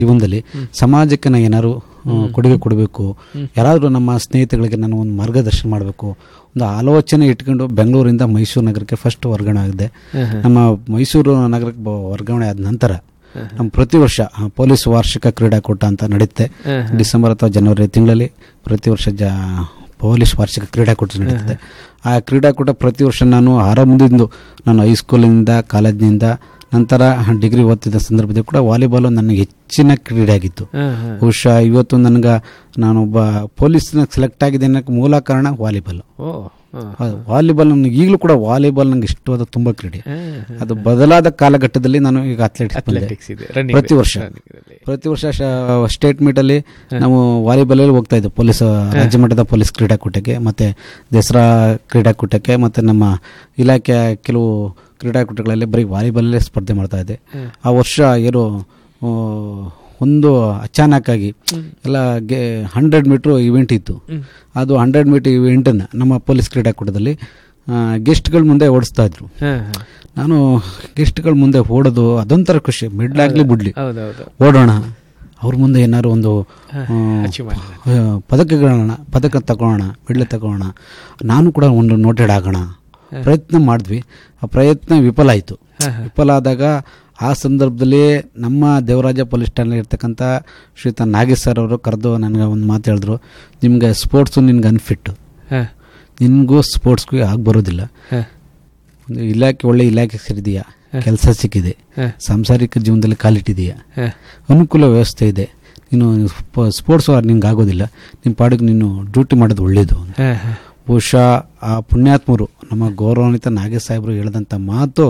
ಜೀವನದಲ್ಲಿ ಸಮಾಜಕ್ಕೆ ನಾನು ಏನಾದ್ರು ಆ, ಕೊಡುಗೆ ಕೊಡಬೇಕು ಯಾರಾದರೂ ನಮ್ಮ ಸ್ನೇಹಿತಗಳಿಗೆ ನಾನು ಒಂದು ಮಾರ್ಗದರ್ಶನ ಮಾಡಬೇಕು ಒಂದು ಆಲೋಚನೆ ಇಟ್ಕೊಂಡು ಬೆಂಗಳೂರಿಂದ ಮೈಸೂರು ನಗರಕ್ಕೆ ಫಸ್ಟ್ ವರ್ಗಾವಣೆ ಆಗಿದೆ ನಮ್ಮ ಮೈಸೂರು ನಗರಕ್ಕೆ ಬ- ವರ್ಗಾವಣೆ ಆದ ನಂತರ ನಮ್ಮ ಪ್ರತಿ ವರ್ಷ ಆ, ಪೊಲೀಸ್ ವಾರ್ಷಿಕ ಕ್ರೀಡಾಕೂಟ ಅಂತ ನಡೆಯುತ್ತೆ ಡಿಸೆಂಬರ್ ಅಥವಾ ಜನವರಿ ತಿಂಗಳಲ್ಲಿ ಪ್ರತಿ ವರ್ಷ ಜ ಪೊಲೀಸ್ ವಾರ್ಷಿಕ ಕ್ರೀಡಾಕೂಟ ನಡೀತದೆ ಆ ಕ್ರೀಡಾಕೂಟ ಪ್ರತಿ ವರ್ಷ ನಾನು ಆರಂಭದಿಂದ ನಾನು ಹೈಸ್ಕೂಲಿನಿಂದ ಕಾಲೇಜಿನಿಂದ ನಂತರ ಡಿಗ್ರಿ ಓದ್ತಿದ್ದ ಸಂದರ್ಭದಲ್ಲಿ ಕೂಡ ವಾಲಿಬಾಲ್ ನನಗೆ ಹೆಚ್ಚಿನ ಕ್ರೀಡೆ ಆಗಿತ್ತು ಬಹುಶಃ ಇವತ್ತು ನನಗೆ ನಾನೊಬ್ಬ ಪೊಲೀಸ್ನ ಸೆಲೆಕ್ಟ್ ಆಗಿದೆ ಅನ್ನೋಕ್ಕೆ ಮೂಲ ಕಾರಣ ವಾಲಿಬಾಲ್ ಓ ವಾಲಿಬಾಲ್ ನನಗೆ ಈಗಲೂ ಕೂಡ ವಾಲಿಬಾಲ್ ನನಗೆ ಇಷ್ಟವಾದ ತುಂಬ ಕ್ರೀಡೆ ಅದು ಬದಲಾದ ಕಾಲಘಟ್ಟದಲ್ಲಿ ನಾನು ಈಗ ಅಥ್ಲೆಟಿಕ್ಸ್ ಬಂದೆ ಅಥ್ಲೆಟಿಕ್ಸ್ ಇದೆ ರನ್ನಿಂಗ್ ಪ್ರತಿ ವರ್ಷ ಪ್ರತಿ ವರ್ಷ ಸ್ಟೇಟ್ ಮೀಟ್ ಅಲ್ಲಿ ನಾವು ವಾಲಿಬಾಲ್ ಅಲ್ಲಿ ಹೋಗ್ತಾ ಇದ್ದೆ ಪೊಲೀಸ್ ರಾಜ್ಯ ಮಟ್ಟದ ಪೊಲೀಸ್ ಕ್ರೀಡಾಕೂಟಕ್ಕೆ ಮತ್ತೆ ದಸರಾ ಕ್ರೀಡಾಕೂಟಕ್ಕೆ ಮತ್ತೆ ನಮ್ಮ ಇಲಾಖೆಯ ಕೆಲವು ಕ್ರೀಡಾಕೂಟಗಳಲ್ಲಿ ಬರೀ ವಾಲಿಬಾಲಲ್ಲೇ ಸ್ಪರ್ಧೆ ಮಾಡ್ತಾ ಇದ್ದೆ ಆ ವರ್ಷ ಏನು ಆ, ಒಂದು ಅಚಾನಕ್ಕಾಗಿ ಎಲ್ಲ ಗೆ ಹಂಡ್ರೆಡ್ ಮೀಟ್ರ್ ಇವೆಂಟ್ ಇತ್ತು ಅದು ಹಂಡ್ರೆಡ್ ಮೀಟರ್ ಇವೆಂಟನ್ನು ನಮ್ಮ ಪೊಲೀಸ್ ಕ್ರೀಡಾಕೂಟದಲ್ಲಿ ಗೆಸ್ಟ್ಗಳ ಮುಂದೆ ಓಡಿಸ್ತಾ ಇದ್ರು ನಾನು ಗೆಸ್ಟ್ಗಳ ಮುಂದೆ ಓಡೋದು ಅದೊಂಥರ ಖುಷಿ ಮಿಡ್ಲಾಗ್ಲಿ ಬಿಡ್ಲಿ ಹೌದೌದು ಓಡೋಣ ಅವ್ರ ಮುಂದೆ ಏನಾದ್ರು ಒಂದು ಆ, achievement. ಆ, ಪದಕಗಳನ್ನ ಪದಕ ತಗೊಳ್ಳೋಣ ಮೆಡ್ಲ್ ತಗೊಳ್ಳೋಣ ನಾನು ಕೂಡ ಒಂದು ನೋಟೆಡ್ ಆಗೋಣ ಪ್ರಯತ್ನ ಮಾಡಿದ್ವಿ ಆ ಪ್ರಯತ್ನ ವಿಫಲ ಆಯಿತು ವಿಫಲ ಆದಾಗ ಆ ಸಂದರ್ಭದಲ್ಲಿ ನಮ್ಮ ದೇವರಾಜ ಪೊಲೀಸ್ ಠಾಣೆ ಇರ್ತಕ್ಕಂಥ ಶ್ರೀತ ನಾಗೇಶ್ ಸರ್ ಅವರು ಕರೆದು ನನಗೆ ಒಂದು ಮಾತು ಹೇಳಿದ್ರು ನಿಮಗೆ ಸ್ಪೋರ್ಟ್ಸು ನಿನ್ಗೆ ಅನ್ಫಿಟ್ಟು ಹ, ನಿನಗೂ ಸ್ಪೋರ್ಟ್ಸ್ಗೂ ಆಗಿ ಬರೋದಿಲ್ಲ ಹ, ಒಂದು ಇಲಾಖೆ ಒಳ್ಳೆ ಇಲಾಖೆ ಸೇರಿದೆಯಾ ಕೆಲಸ ಸಿಕ್ಕಿದೆ ಹ, ಸಾಂಸಾರಿಕ ಜೀವನದಲ್ಲಿ ಕಾಲಿಟ್ಟಿದೆಯಾ ಹ, ಅನುಕೂಲ ವ್ಯವಸ್ಥೆ ಇದೆ ನೀನು ಸ್ಪೋರ್ಟ್ಸ್ ನಿಂಗೆ ಆಗೋದಿಲ್ಲ ನಿಮ್ಮ ಪಾಡಿಗೆ ನೀನು ಡ್ಯೂಟಿ ಮಾಡೋದು ಒಳ್ಳೆಯದು ಹ, ಹ. ಬಹುಶಃ ಆ ಪುಣ್ಯಾತ್ಮರು ನಮ್ಮ ಗೌರವಾನ್ವಿತ ನಾಗೇಶ್ ಸಾಹೇಬರು ಹೇಳಿದಂಥ ಮಾತು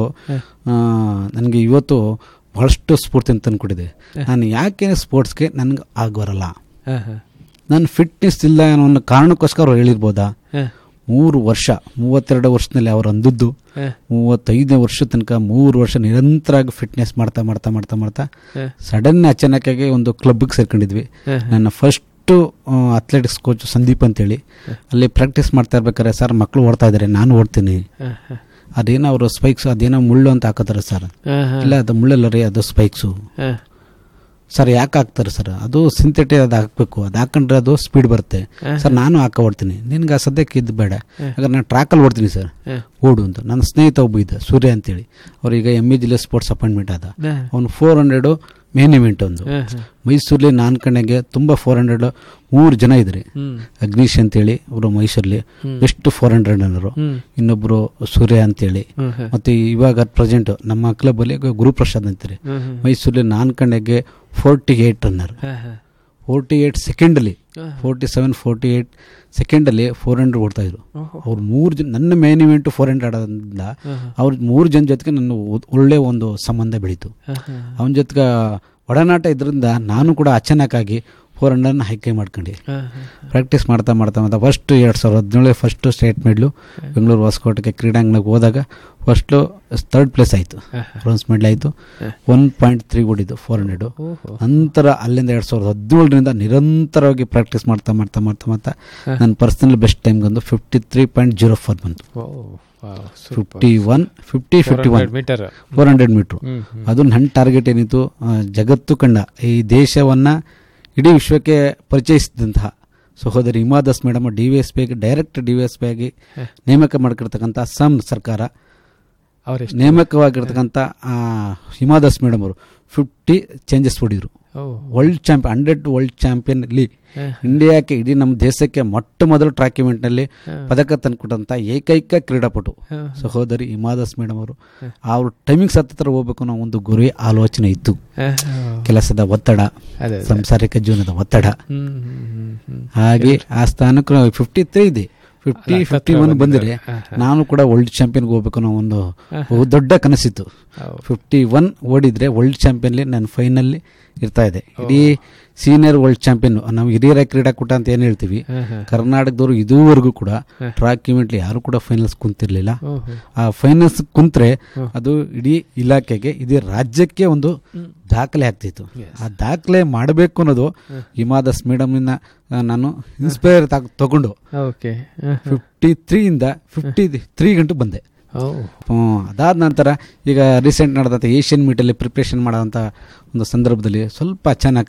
ನನಗೆ ಇವತ್ತು ಬಹಳಷ್ಟು ಸ್ಫೂರ್ತಿ ಅಂತ ತಂದ್ಕೊಟ್ಟಿದೆ ನಾನು ಯಾಕೆ ಸ್ಪೋರ್ಟ್ಸ್ಗೆ ನನಗೆ ಆಗಬರಲ್ಲ ಹ, ಹ. ನನ್ನ ಫಿಟ್ನೆಸ್ ಇಲ್ಲ ಅನ್ನೋ ಒಂದು ಕಾರಣಕ್ಕೋಸ್ಕರ ಅವ್ರು ಹೇಳಿರ್ಬೋದಾ ಹ, ಮೂರು ವರ್ಷ ಮೂವತ್ತೆರಡು ವರ್ಷದಲ್ಲಿ ಅವ್ರು ಅಂದದ್ದು ಹ, ಮೂವತ್ತೈದನೇ ವರ್ಷ ತನಕ ಮೂರು ವರ್ಷ ನಿರಂತರವಾಗಿ ಫಿಟ್ನೆಸ್ ಮಾಡ್ತಾ ಮಾಡ್ತಾ ಮಾಡ್ತಾ ಮಾಡ್ತಾ ಹ. ಸಡನ್ ಅಚಾನಕ್ಕಾಗಿ ಒಂದು ಕ್ಲಬ್ಗೆ ಸೇರ್ಕೊಂಡಿದ್ವಿ ಹ, ನನ್ನ ಫಸ್ಟು ಅಥ್ಲೆಟಿಕ್ಸ್ ಕೋಚ್ ಸಂದೀಪ್ ಅಂತೇಳಿ ಅಲ್ಲಿ ಪ್ರಾಕ್ಟೀಸ್ ಮಾಡ್ತಾ ಇರ್ಬೇಕಾದ್ರೆ ಸರ್ ಮಕ್ಕಳು ಓಡ್ತಾ ಇದ್ದಾರೆ ನಾನು ಓಡ್ತೀನಿ ಹ, ಹ. ಅದೇನೋ ಅವರು ಸ್ಪೈಕ್ಸ್ ಅದೇನೋ ಮುಳ್ಳು ಅಂತ ಹಾಕೋತಾರೆ ಸರ್ ಹ, ಹ. ಇಲ್ಲ ಅದು ಮುಳ್ಳಲ್ಲ ರೀ ಅದು ಸ್ಪೈಕ್ಸು ಹ, ಸರ್ ಯಾಕೆ ಹಾಕ್ತಾರೆ ಸರ್ ಅದು ಸಿಂಥೆಟಿಕ್ ಅದು ಹಾಕಬೇಕು ಅದು ಹಾಕೊಂಡ್ರೆ ಅದು ಸ್ಪೀಡ್ ಬರುತ್ತೆ ಸರ್ ನಾನು ಹಾಕ ಓಡ್ತೀನಿ ನಿನ್ಗೆ ಆ ಸದ್ಯಕ್ಕೆ ಇದು ಬೇಡ ಯಾಕಂದ್ರೆ ನಾನು ಟ್ರ್ಯಾಕಲ್ಲಿ ಓಡ್ತೀನಿ ಸರ್ ಹ. ಓಡು ಅಂತ ನನ್ನ ಸ್ನೇಹಿತ ಒಬ್ಬ ಇದ್ದ ಸೂರ್ಯ ಅಂತೇಳಿ ಅವ್ರೀಗ ಎಮ್ ಇ ಜಿಲ್ಲೆ ಸ್ಪೋರ್ಟ್ಸ್ ಅಪಾಯಿಂಟ್ಮೆಂಟ್ ಆದ ಹ, ಅವನು ಫೋರ್ ಹಂಡ್ರೆಡು ಮೇನ್ ಇವೆಂಟ್ ಒಂದು ಹ, ಹ. ಮೈಸೂರಲ್ಲಿ ನಾನು ಕಣ್ಣಗೆ ತುಂಬ ಫೋರ್ ಹಂಡ್ರೆಡ್ ಮೂರು ಜನ ಇದ್ರಿ ಹ್ಮ್. ಅಗ್ನೀಶ್ ಅಂತೇಳಿ ಅವರು ಮೈಸೂರಲ್ಲಿ ಬೆಸ್ಟ್ ಫೋರ್ ಹಂಡ್ರೆಡ್ ಅನ್ನೋರು ಹ್ಮ್. ಇನ್ನೊಬ್ಬರು ಸೂರ್ಯ ಅಂತೇಳಿ ಹ್ಮ್, ಹ. ಮತ್ತು ಇವಾಗ ಪ್ರೆಸೆಂಟ್ ನಮ್ಮ ಕ್ಲಬ್ಬಲ್ಲಿ ಗುರುಪ್ರಸಾದ್ ಅಂತಾರೆ ಹ್ಮ್, ಹ್ಮ್. ಮೈಸೂರಲ್ಲಿ ನಾನು ಕಣ್ಣಗೆ ಫೋರ್ಟಿ ಏಯ್ಟ್ ರನ್ನರ್ ಹ, ಹ. ಫೋರ್ಟಿ ಏಯ್ಟ್ ಸೆಕೆಂಡಲ್ಲಿ ಫೋರ್ಟಿ ಸೆವೆನ್ ಫೋರ್ಟಿ ಏಯ್ಟ್ ಸೆಕೆಂಡಲ್ಲಿ ಫೋರ್ ಹಂಡ್ರೆಡ್ ಓಡ್ತಾ ಇದ್ರು ಅವ್ರು ಮೂರು ಜನ ನನ್ನ ಮೇನ್ ಇವೆಂಟ್ ಫೋರ್ ಹಂಡ್ರೆಡ್ ಆದ್ರಿಂದ ಅವ್ರ ಮೂರು ಜನ ಜೊತೆಗೆ ನನ್ನ ಒ- ಒಳ್ಳೆ ಒಂದು ಸಂಬಂಧ ಬೆಳೀತು ಹ, ಹ. ಅವನ ಜೊತೆಗೆ ಒಡನಾಟ ಇದರಿಂದ ನಾನು ಕೂಡ ಅಚಾನಕ್ಕಾಗಿ ಫೋರ್ ಹಂಡ್ರೆಡ್ನ ಹೈಕೆ ಮಾಡ್ಕೊಂಡು ಹ, ಹ. ಪ್ರಾಕ್ಟೀಸ್ ಮಾಡ್ತಾ ಮಾಡ್ತಾ ಮಾಡ್ತಾ ಫಸ್ಟ್ ಎರಡು ಸಾವಿರದ ಹದಿನೇಳು ಫಸ್ಟ್ ಸ್ಟೇಟ್ ಮೆಡ್ಲು ಬೆಂಗಳೂರು ಹೊಸಕೋಟೆಗೆ ಕ್ರೀಡಾಂಗಣಕ್ಕೆ ಹೋದಾಗ ಫಸ್ಟು ಥರ್ಡ್ ಪ್ಲೇಸ್ ಆಯಿತು ಬ್ರೋನ್ಸ್ ಮೆಡಲ್ ಆಯಿತು ಒನ್ ಪಾಯಿಂಟ್ ತ್ರೀ ಓಡಿದ್ದು ಫೋರ್ ಹಂಡ್ರೆಡು ಓಹೋ. ನಂತರ ಅಲ್ಲಿಂದ ಎರಡು ಸಾವಿರದ ಹದಿನೇಳರಿಂದ ನಿರಂತರವಾಗಿ ಪ್ರಾಕ್ಟೀಸ್ ಮಾಡ್ತಾ ಮಾಡ್ತಾ ಮಾಡ್ತಾ ಮಾಡ್ತಾ ನನ್ನ ಪರ್ಸನಲ್ ಬೆಸ್ಟ್ ಟೈಮ್ ಬಂದು fifty three point zero four ಬಂತು oh, wow, super. Fifty one fifty fifty one 400 metre four hundred metre hmm, hmm. ಅದು ನನ್ನ ಟಾರ್ಗೆಟ್ ಏನಿತ್ತು ಆ, ಜಗತ್ತು ಕಂಡ ಈ ದೇಶವನ್ನು ಇಡೀ ವಿಶ್ವಕ್ಕೆ ಪರಿಚಯಿಸಿದಂತಹ ಸಹೋದರಿ Hima Das madam D V S P ಆಗಿ direct D V S P ಆಗಿ ನೇಮಕ ಮಾಡಿರ್ತಕ್ಕಂಥ ಅಸ್ಸಾಂ ಸರ್ಕಾರ ಅವರೆಷ್ಟು ನೇಮಕವಾಗಿರ್ತಕ್ಕಂಥ ಆ, ಹಿಮಾ ದಾಸ್ ಮೇಡಮ್ ಅವರು ಫಿಫ್ಟಿ ಚೇಂಜಸ್ ಹೊಡಿದ್ರು oh world champion hundred world champion ಅಲ್ಲಿ ಹ. ಇಂಡಿಯಾಕ್ಕೆ ಇಡೀ ನಮ್ಮ ದೇಶಕ್ಕೆ ಮೊಟ್ಟ ಮೊದಲು ಟ್ರ್ಯಾಕ್ ಇವೆಂಟ್ನಲ್ಲಿ ಪದಕ ತಂದುಕೊಟ್ಟಂಥ ಏಕೈಕ ಕ್ರೀಡಾಪಟು ಹ. ಸಹೋದರಿ ಹಿಮಾದಾಸ್ ಮೇಡಮ್ ಅವರು ಅವ್ರ ಟೈಮಿಂಗ್ಸ್ ಹತ್ತಿರ ಹೋಗ್ಬೇಕು ಅನ್ನೋ ಒಂದು ಗುರಿ ಆಲೋಚನೆ ಇತ್ತು ಹ, ಹ. ಕೆಲಸದ ಒತ್ತಡ ಅದೇ ಅದೇ. ಸಂಸಾರಿಕ ಜೀವನದ ಒತ್ತಡ ಹ್ಮ್, ಹ್ಮ್, ಹ್ಮ್, ಹ್ಮ್. ಹಾಗೆ ಆ ಸ್ಥಾನಕ್ಕೆ ಫಿಫ್ಟಿ ತ್ರೀ ಇದೆ ಫಿಫ್ಟಿ ಅಲ್ಲ, ಫಿಫ್ಟಿ ಹತ್ರ ಒನ್ ಬಂದಿದೆ. ಬಂದರೆ ಹ, ಹ. ನಾನು ಕೂಡ ವರ್ಲ್ಡ್ ಚಾಂಪಿಯನ್ಗೆ ಹೋಗ್ಬೇಕು ಅನ್ನೋ ಒಂದು ಬಹು ದೊಡ್ಡ ಕನಸಿತ್ತು ಹೌದು. ಫಿಫ್ಟಿ ಒನ್ ಓಡಿದ್ರೆ ವರ್ಲ್ಡ್ ಚಾಂಪಿಯನ್ಲಿ ನಾನು ಫೈನಲ್ಲಿ ಇರ್ತಾ ಇದೆ ಇಡೀ ಸೀನಿಯರ್ ವರ್ಲ್ಡ್ ಚಾಂಪಿಯನ್ ನಾವು ಹಿರಿಯರ ಕ್ರೀಡಾಕೂಟ ಅಂತ ಏನು ಹೇಳ್ತೀವಿ ಹ, ಹ. ಕರ್ನಾಟಕದವರು ಇದುವರೆಗೂ ಕೂಡ ಟ್ರ್ಯಾಕ್ ಇವೆಂಟ್ಲಿ ಯಾರು ಕೂಡ ಫೈನಲ್ಸ್ ಕುಂತಿರ್ಲಿಲ್ಲ ಓಹೋ. ಆ ಫೈನಲ್ಸ್ ಕುಂತ್ರೆ ಅದು ಇಡೀ ಇಲಾಖೆಗೆ ಇಡೀ ರಾಜ್ಯಕ್ಕೆ ಒಂದು ದಾಖಲೆ ಆಗ್ತಿತ್ತು ಆ ದಾಖಲೆ ಮಾಡಬೇಕು ಅನ್ನೋದು ಹಿಮಾದಾಸ್ ಮೇಡಮ್ನ ನಾನು ಇನ್ಸ್ಪೈರ್ ತಗೊಂಡು ಓಕೆ ಹ, ಹ. ಫಿಫ್ಟಿ ತ್ರೀಯಿಂದ ಫಿಫ್ಟಿ ತ್ರೀ ಗಂಟು ಬಂದೆ ಓ ಹ್ಮ್, ಅದಾದ ನಂತರ ಈಗ ರೀಸೆಂಟ್ ನಡೆದಂಥ ಏಷ್ಯನ್ ಮೀಟಲ್ಲಿ ಪ್ರಿಪ್ರೇಷನ್ ಮಾಡೋಂಥ ಒಂದು ಸಂದರ್ಭದಲ್ಲಿ ಸ್ವಲ್ಪ ಅಚಾನಕ್